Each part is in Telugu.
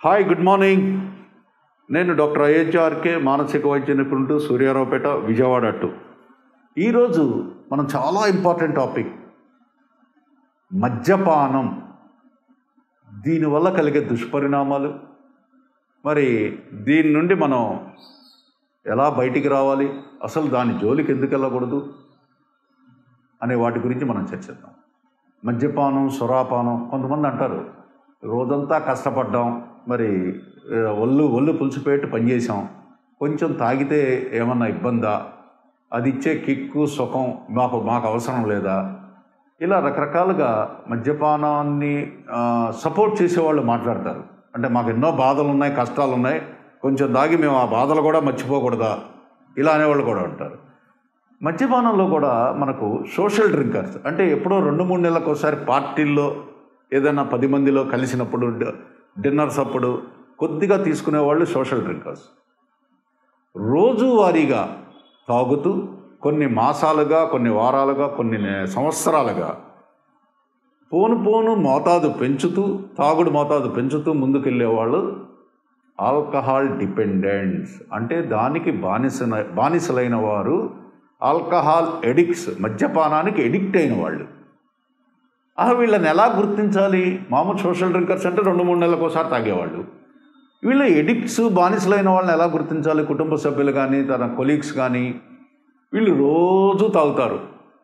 హాయ్ గుడ్ మార్నింగ్ నేను డాక్టర్ ఐహెచ్ఆర్కే మానసిక వైద్య నిపుణుడు సూర్యారావుపేట విజయవాడ అటు ఈరోజు మనం చాలా ఇంపార్టెంట్ టాపిక్ మద్యపానం దీనివల్ల కలిగే దుష్పరిణామాలు మరి దీని నుండి మనం ఎలా బయటికి రావాలి అసలు దాని జోలికి ఎందుకు వెళ్ళకూడదు అనే వాటి గురించి మనం చర్చిద్దాం మద్యపానం సురాపానం కొంతమంది అంటారు రోజంతా కష్టపడ్డాం మరి ఆ, ఒళ్ళు ఒళ్ళు పులిసిపెట్టి పనిచేసాం కొంచెం తాగితే ఏమన్నా ఇబ్బందా అది ఇచ్చే కిక్కు సుఖం మాకు మాకు అవసరం లేదా ఇలా రకరకాలుగా మద్యపానాన్ని ఆ, సపోర్ట్ చేసేవాళ్ళు మాట్లాడతారు అంటే మాకు ఎన్నో బాధలు ఉన్నాయి కష్టాలు ఉన్నాయి కొంచెం దాగి మేము ఆ బాధలు కూడా మర్చిపోకూడదా ఇలా అనేవాళ్ళు కూడా ఉంటారు మద్యపానంలో కూడా మనకు సోషల్ డ్రింకర్స్ అంటే ఎప్పుడో రెండు మూడు నెలలకు ఒకసారి పార్టీల్లో ఏదైనా పది మందిలో కలిసినప్పుడు డి- డిన్నర్స్ అప్పుడు కొద్దిగా తీసుకునేవాళ్ళు సోషల్ డ్రింకర్స్ రోజువారీగా తాగుతూ కొన్ని మాసాలుగా కొన్ని వారాలుగా కొన్ని నే- సంవత్సరాలుగా పోను పోను మోతాదు పెంచుతూ తాగుడు మోతాదు పెంచుతూ ముందుకెళ్ళేవాళ్ళు ఆల్కహాల్ డిపెండెంట్స్ అంటే దానికి బానిస బానిసలైన వారు ఆల్కహాల్ ఎడిక్ట్స్ మద్యపానానికి ఎడిక్ట్ అయిన వాళ్ళు ఆ వీళ్ళని ఎలా గుర్తించాలి మామూలు సోషల్ డ్రింకర్స్ అంటే రెండు మూడు నెలలకు ఒకసారి తాగేవాళ్ళు వీళ్ళ ఎడిక్ట్స్ బానిసలైన వాళ్ళని ఎలా గుర్తించాలి కుటుంబ సభ్యులు కానీ తన కొలీగ్స్ కానీ వీళ్ళు రోజు తాగుతారు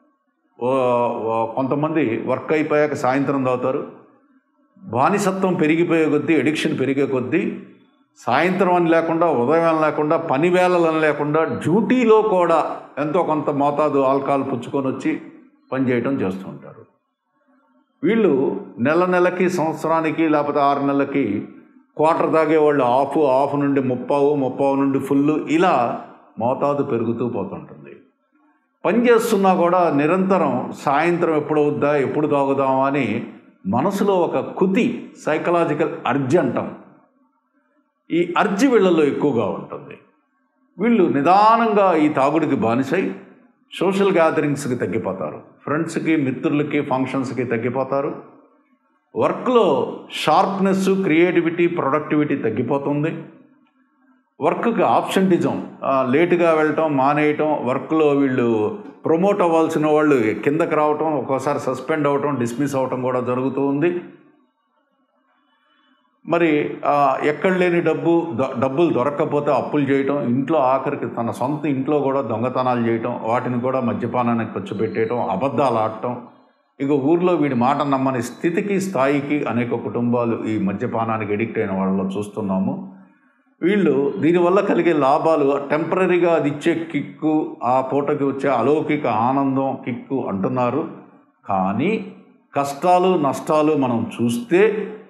ఓ- ఓ- కొంతమంది వర్క్ అయిపోయాక సాయంత్రం తాగుతారు బానిసత్వం పెరిగిపోయే కొద్దీ ఎడిక్షన్ పెరిగే కొద్దీ సాయంత్రం అని లేకుండా ఉదయం అని లేకుండా పని వేళలని లేకుండా డ్యూటీలో కూడా ఎంతో కొంత మోతాదు ఆల్కహాల్ పుచ్చుకొని వచ్చి పనిచేయటం చేస్తూ ఉంటారు వీళ్ళు నెల నెలకి సంవత్సరానికి లేకపోతే ఆరు నెలలకి క్వార్టర్ తాగేవాళ్ళు ఆఫ్ ఆఫ్ నుండి ముప్పావు ముప్పావు నుండి ఫుల్ ఇలా మోతాదు పెరుగుతూ పోతుంటుంది పని చేస్తున్నా కూడా నిరంతరం సాయంత్రం ఎప్పుడు అవుద్దా ఎప్పుడు తాగుదామా అని మనసులో ఒక కుతి సైకలాజికల్ అర్జి అంటాం ఈ అర్జి వీళ్ళలో ఎక్కువగా ఉంటుంది వీళ్ళు నిదానంగా ఈ తాగుడికి బానిసై సోషల్ గ్యాదరింగ్స్కి తగ్గిపోతారు ఫ్రెండ్స్కి మిత్రులకి ఫంక్షన్స్కి తగ్గిపోతారు వర్క్లో షార్ప్నెస్ క్రియేటివిటీ ప్రొడక్టివిటీ తగ్గిపోతుంది వర్క్కి ఆప్షంటిజం లేటుగా వెళ్ళటం మానేయటం వర్క్లో వీళ్ళు ప్రమోట్ అవ్వాల్సిన వాళ్ళు కిందకి రావటం ఒక్కోసారి సస్పెండ్ అవ్వటం డిస్మిస్ అవ్వటం కూడా జరుగుతూ ఉంది మరి ఆ, ఎక్కడ లేని డబ్బు ద- డబ్బులు దొరక్కపోతే అప్పులు చేయటం ఇంట్లో ఆఖరికి తన సొంత ఇంట్లో కూడా దొంగతనాలు చేయటం వాటిని కూడా మద్యపానానికి ఖర్చు పెట్టేయటం అబద్ధాలు ఆడటం ఇక ఊర్లో వీడి మాట నమ్మని స్థితికి స్థాయికి అనేక కుటుంబాలు ఈ మద్యపానానికి ఎడిక్ట్ అయిన వాళ్ళలో చూస్తున్నాము వీళ్ళు దీనివల్ల కలిగే లాభాలు టెంపరీగా అది ఇచ్చే కిక్కు ఆ పూటకి వచ్చే అలౌకిక ఆనందం కిక్కు అంటున్నారు కానీ కష్టాలు నష్టాలు మనం చూస్తే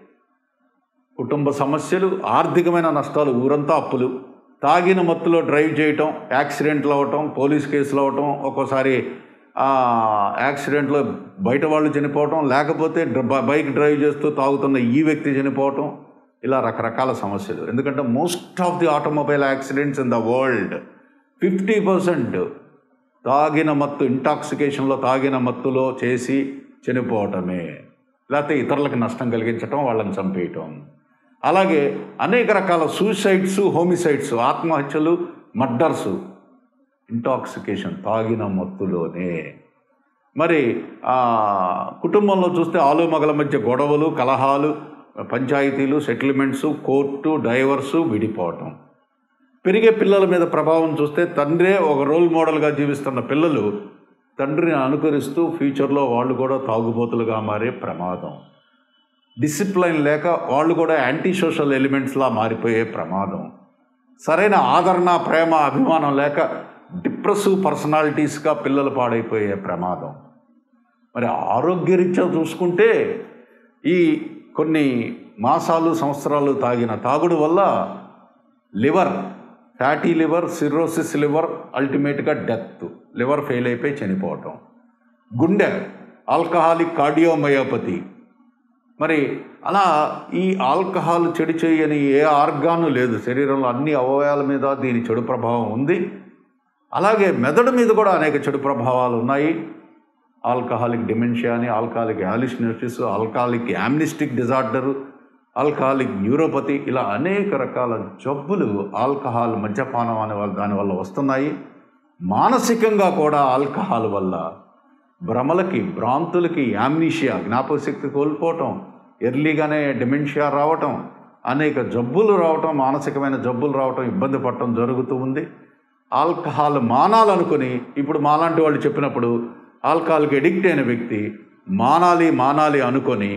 కుటుంబ సమస్యలు ఆర్థికమైన నష్టాలు ఊరంతా అప్పులు తాగిన మత్తులో డ్రైవ్ చేయటం యాక్సిడెంట్లు అవ్వటం పోలీస్ కేసులు అవ్వటం ఒక్కోసారి ఆ, యాక్సిడెంట్లో బయట వాళ్ళు చనిపోవటం లేకపోతే డ్ర- బ- బైక్ డ్రైవ్ చేస్తూ తాగుతున్న ఈ వ్యక్తి చనిపోవటం ఇలా రకరకాల సమస్యలు ఎందుకంటే most of the automobile accidents in the world fifty percent తాగిన మత్తు ఇంటాక్సికేషన్లో తాగిన మత్తులో చేసి చనిపోవటమే లేకపోతే ఇతరులకు నష్టం కలిగించటం వాళ్ళని చంపేయటం అలాగే అనేక రకాల సూసైడ్స్ హోమిసైడ్స్ ఆత్మహత్యలు మర్డర్స్ ఇంటాక్సికేషన్ తాగిన మత్తులోనే మరి ఆ, కుటుంబంలో చూస్తే ఆలు మగల మధ్య గొడవలు కలహాలు పంచాయతీలు సెటిల్మెంట్స్ కోర్టు డైవర్సు విడిపోవటం పెరిగే పిల్లల మీద ప్రభావం చూస్తే తండ్రే ఒక రోల్ మోడల్గా జీవిస్తున్న పిల్లలు తండ్రిని అనుకరిస్తూ ఫ్యూచర్లో వాళ్ళు కూడా తాగుబోతులుగా మారే ప్రమాదం డిసిప్లైన్ లేక వాళ్ళు కూడా యాంటీ సోషల్ ఎలిమెంట్స్లా మారిపోయే ప్రమాదం సరైన ఆదరణ ప్రేమ అభిమానం లేక డిప్రెసివ్ పర్సనాలిటీస్గా పిల్లలు పాడైపోయే ప్రమాదం మరి ఆరోగ్యరీత్యా చూసుకుంటే ఈ కొన్ని మాసాలు సంవత్సరాలు తాగిన తాగుడు వల్ల liver fatty liver cirrhosis liver అల్టిమేట్గా డెత్ లివర్ ఫెయిల్ అయిపోయి చనిపోవటం గుండె ఆల్కహాలిక్ కార్డియోమయోపతి మరి అలా ఈ ఆల్కహాల్ చెడు చేయని ఏ ఆర్గాను లేదు శరీరంలో అన్ని అవయవాల మీద దీని చెడు ప్రభావం ఉంది అలాగే మెదడు మీద కూడా అనేక చెడు ప్రభావాలు ఉన్నాయి ఆల్కహాలిక్ డిమెన్షియా అని alcoholic hallucinosis alcoholic amnestic disorder alcoholic neuropathy ఇలా అనేక రకాల జబ్బులు ఆల్కహాల్ మద్యపానం అనే వాళ్ళ దానివల్ల వస్తున్నాయి మానసికంగా కూడా ఆల్కహాల్ వల్ల భ్రమలకి భ్రాంతులకి యామ్నీషియా జ్ఞాపకశక్తి కోల్పోవటం ఎర్లీగానే డిమెన్షియా రావటం అనేక జబ్బులు రావటం మానసికమైన జబ్బులు రావటం ఇబ్బంది పడటం జరుగుతూ ఉంది ఆల్కహాల్ మానాలనుకుని ఇప్పుడు మాలాంటి వాళ్ళు చెప్పినప్పుడు ఆల్కహాల్కి ఎడిక్ట్ అయిన వ్యక్తి మానాలి మానాలి అనుకొని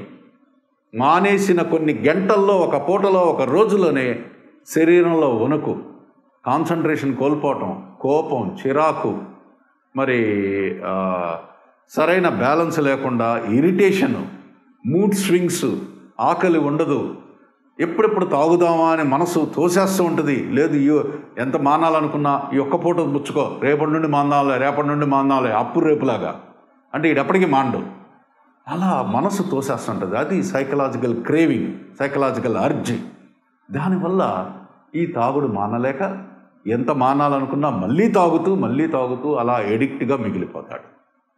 మానేసిన కొన్ని గంటల్లో ఒక పూటలో ఒక రోజులోనే శరీరంలో వణుకు కాన్సన్ట్రేషన్ కోల్పోవటం కోపం చిరాకు మరి ఆ, సరైన బ్యాలెన్స్ లేకుండా ఇరిటేషను మూడ్ స్వింగ్స్ ఆకలి ఉండదు ఎప్పుడెప్పుడు తాగుదామా అని మనసు తోసేస్తూ ఉంటుంది లేదు ఈ ఎంత మానాలనుకున్నా ఈ ఒక్క పూట ముచ్చుకో రేపటి నుండి మాందాలే రేపటి నుండి మాందాలే అప్పు రేపులాగా అంటే ఈడెప్పటికీ మాండు అలా మనసు తోసేస్తుంటుంది అది సైకలాజికల్ క్రేవింగ్ సైకలాజికల్ అర్జీ దానివల్ల ఈ తాగుడు మానలేక ఎంత మానాలనుకున్నా మళ్ళీ తాగుతూ మళ్ళీ తాగుతూ అలా ఎడిక్ట్గా మిగిలిపోతాడు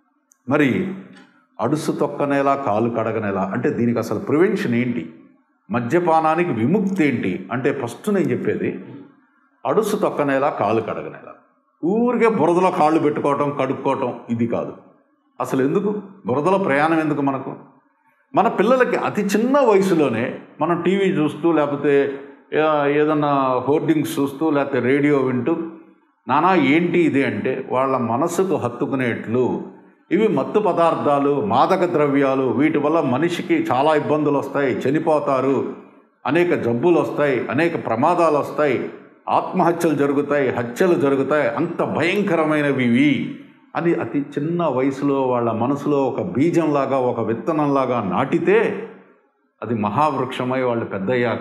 మరి అడుసు తొక్కనేలా కాలు కడగనేలా అంటే దీనికి అసలు ప్రివెన్షన్ ఏంటి మద్యపానానికి విముక్తి ఏంటి అంటే ఫస్ట్ నేను చెప్పేది అడుసు తొక్కనేలా కాలు కడగనేలా ఊరికే బురదలో కాళ్ళు పెట్టుకోవటం కడుక్కోవటం ఇది కాదు అసలు ఎందుకు బురదలో ప్రయాణం ఎందుకు మనకు మన పిల్లలకి అతి చిన్న వయసులోనే మనం టీవీ చూస్తూ లేకపోతే ఏ- ఏదన్నా హోర్డింగ్స్ చూస్తూ లేకపోతే రేడియో వింటూ నానా ఏంటి ఇది అంటే వాళ్ళ మనసుకు హత్తుకునేట్లు ఇవి మత్తు పదార్థాలు మాదక ద్రవ్యాలు వీటి వల్ల మనిషికి చాలా ఇబ్బందులు వస్తాయి చనిపోతారు అనేక జబ్బులు వస్తాయి అనేక ప్రమాదాలు వస్తాయి ఆత్మహత్యలు జరుగుతాయి హత్యలు జరుగుతాయి అంత భయంకరమైనవి ఇవి అని అతి చిన్న వయసులో వాళ్ళ మనసులో ఒక బీజంలాగా ఒక విత్తనంలాగా నాటితే అది మహావృక్షమై వాళ్ళు పెద్దయ్యాక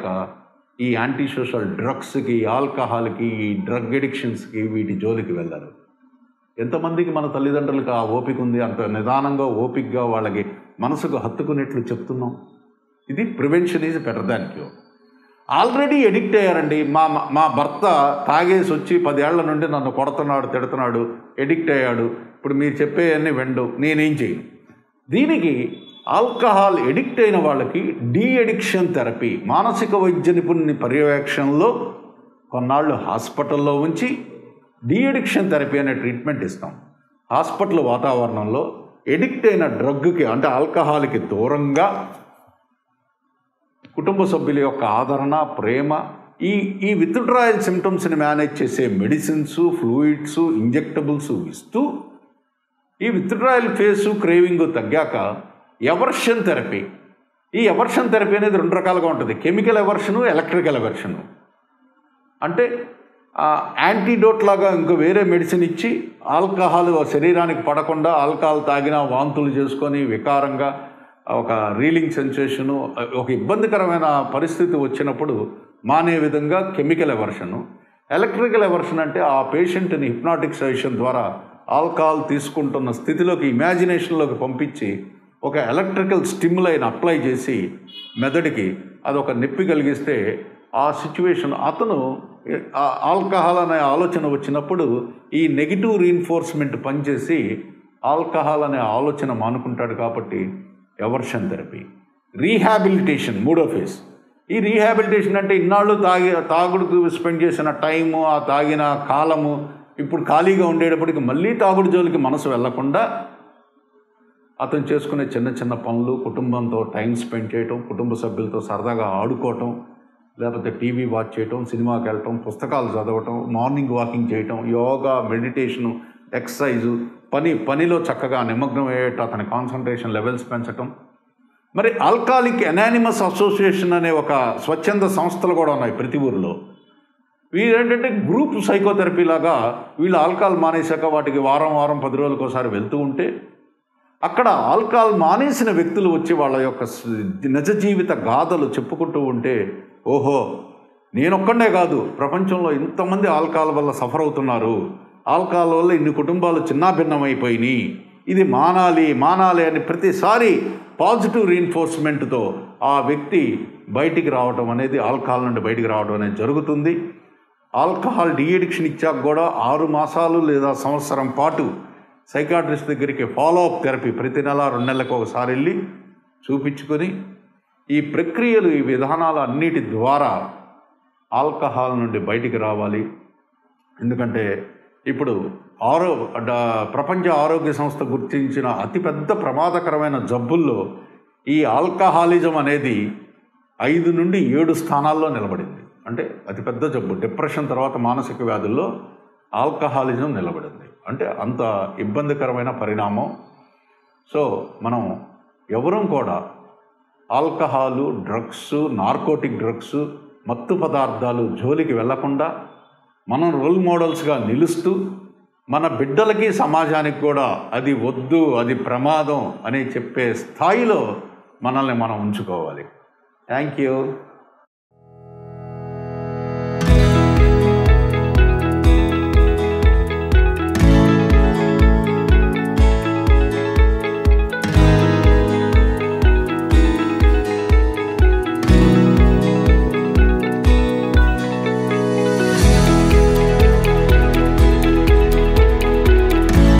ఈ యాంటీ సోషల్ డ్రగ్స్కి ఆల్కహాల్కి ఈ డ్రగ్ ఎడిక్షన్స్కి వీటి జోలికి వెళ్ళరు ఎంతమందికి మన తల్లిదండ్రులకు ఆ ఓపిక ఉంది అంత నిదానంగా ఓపికగా వాళ్ళకి మనసుకు హత్తుకునేట్లు చెప్తున్నాం ఇది prevention is better than cure already addict అయ్యారండి మా మా భర్త తాగేసి వచ్చి పదేళ్ల నుండి నన్ను కొడుతున్నాడు తిడుతున్నాడు ఎడిక్ట్ అయ్యాడు ఇప్పుడు మీరు చెప్పేవన్నీ వెండు నేనేం చేయను దీనికి ఆల్కహాల్ ఎడిక్ట్ అయిన వాళ్ళకి డీ ఎడిక్షన్ థెరపీ మానసిక వైద్య నిపుణుని పర్యవేక్షణలో కొన్నాళ్ళు హాస్పిటల్లో ఉంచి డీ ఎడిక్షన్ థెరపీ అనే ట్రీట్మెంట్ ఇస్తాం హాస్పిటల్ వాతావరణంలో ఎడిక్ట్ అయిన డ్రగ్కి అంటే ఆల్కహాల్కి దూరంగా కుటుంబ సభ్యుల యొక్క ఆదరణ ప్రేమ ఈ ఈ విత్డ్రాయల్ సిమ్టమ్స్ని మేనేజ్ చేసే మెడిసిన్స్ ఫ్లూయిడ్స్ ఇంజెక్టబుల్స్ ఇస్తూ ఈ విత్డ్రాయల్ ఫేసు క్రేవింగ్ తగ్గాక ఎవర్షన్ థెరపీ ఈ ఎవర్షన్ థెరపీ అనేది రెండు రకాలుగా ఉంటుంది కెమికల్ ఎవర్షను ఎలక్ట్రికల్ ఎవర్షను అంటే యాంటీడోట్ లాగా ఇంకో వేరే మెడిసిన్ ఇచ్చి ఆల్కహాల్ శరీరానికి పడకుండా ఆల్కహాల్ తాగినా వాంతులు చేసుకొని వికారంగా ఒక రీలింగ్ సెన్సేషను ఒక ఇబ్బందికరమైన పరిస్థితి వచ్చినప్పుడు మానే విధంగా కెమికల్ ఎవర్షను ఎలక్ట్రికల్ ఎవర్షన్ అంటే ఆ పేషెంట్ని హిప్నాటిక్ సజెషన్ ద్వారా ఆల్కహాల్ తీసుకుంటున్న స్థితిలోకి ఇమాజినేషన్లోకి పంపించి ఒక ఎలక్ట్రికల్ స్టిమ్లైన్ అప్లై చేసి మెదడుకి అది ఒక నొప్పి కలిగిస్తే ఆ సిచ్యువేషన్ అతను ఆ ఆల్కహాల్ అనే ఆలోచన వచ్చినప్పుడు ఈ నెగిటివ్ రీన్ఫోర్స్మెంట్ పనిచేసి ఆల్కహాల్ అనే ఆలోచన మానుకుంటాడు కాబట్టి ఎవర్షన్ థెరపీ రీహాబిలిటేషన్ మూడో ఫేజ్ ఈ రీహాబిలిటేషన్ అంటే ఇన్నాళ్ళు తాగి తాగుడుకు స్పెండ్ చేసిన టైము ఆ తాగిన కాలము ఇప్పుడు ఖాళీగా ఉండేటప్పటికి మళ్ళీ తాగుడు జోలికి మనసు వెళ్లకుండా అతను చేసుకునే చిన్న చిన్న పనులు కుటుంబంతో టైం స్పెండ్ చేయటం కుటుంబ సభ్యులతో సరదాగా ఆడుకోవటం లేకపోతే టీవీ వాచ్ చేయటం సినిమాకి వెళ్ళటం పుస్తకాలు చదవటం మార్నింగ్ వాకింగ్ చేయటం యోగా మెడిటేషను ఎక్సర్సైజు పని పనిలో చక్కగా నిమగ్నం అయ్యేట అతని కాన్సన్ట్రేషన్ లెవెల్స్ పెంచటం మరి ఆల్కాలిక్ ఎనానిమస్ అసోసియేషన్ అనే ఒక స్వచ్ఛంద సంస్థలు కూడా ఉన్నాయి ప్రతి ఊరిలో వీరేంటంటే గ్రూప్ సైకోథెరపీ లాగా వీళ్ళు ఆల్కహాల్ మానేశాక వాటికి వారం వారం పది రోజులకు ఒకసారి వెళ్తూ ఉంటే అక్కడ ఆల్కహాల్ మానేసిన వ్యక్తులు వచ్చి వాళ్ళ యొక్క స- నిజ జీవిత గాథలు చెప్పుకుంటూ ఉంటే ఓహో నేనొక్కడే కాదు ప్రపంచంలో ఇంతమంది ఆల్కహాల్ వల్ల సఫర్ అవుతున్నారు ఆల్కహాల్ వల్ల ఇన్ని కుటుంబాలు చిన్నాభిన్నమైపోయినాయి ఇది మానాలి మానాలి అని ప్రతిసారి పాజిటివ్ రీన్ఫోర్స్మెంట్తో ఆ వ్యక్తి బయటికి రావడం అనేది ఆల్కహాల్ నుండి బయటికి రావడం అనేది జరుగుతుంది ఆల్కహాల్ డీఎడిక్షన్ ఇచ్చాక కూడా ఆరు మాసాలు లేదా సంవత్సరం పాటు సైకాట్రిస్ట్ దగ్గరికి ఫాలో అప్ థెరపీ ప్రతి నెల రెండు నెలలకు ఒకసారి వెళ్ళి చూపించుకొని ఈ ప్రక్రియలు ఈ విధానాలు అన్నిటి ద్వారా ఆల్కహాల్ నుండి బయటికి రావాలి ఎందుకంటే ఇప్పుడు ఆరో డ- ప్రపంచ ఆరోగ్య సంస్థ గుర్తించిన అతిపెద్ద ప్రమాదకరమైన జబ్బుల్లో ఈ ఆల్కహాలిజం అనేది ఐదు నుండి ఏడు స్థానాల్లో నిలబడింది అంటే అతిపెద్ద జబ్బు డిప్రెషన్ తర్వాత మానసిక వ్యాధుల్లో ఆల్కహాలిజం నిలబడింది అంటే అంత ఇబ్బందికరమైన పరిణామం సో మనం ఎవరం కూడా ఆల్కహాలు డ్రగ్స్ నార్కోటిక్ డ్రగ్స్ మత్తు పదార్థాలు జోలికి వెళ్లకుండా మనం రోల్ మోడల్స్గా నిలుస్తూ మన బిడ్డలకి సమాజానికి కూడా అది వద్దు అది ప్రమాదం అని చెప్పే స్థాయిలో మనల్ని మనం ఉంచుకోవాలి థ్యాంక్ యూ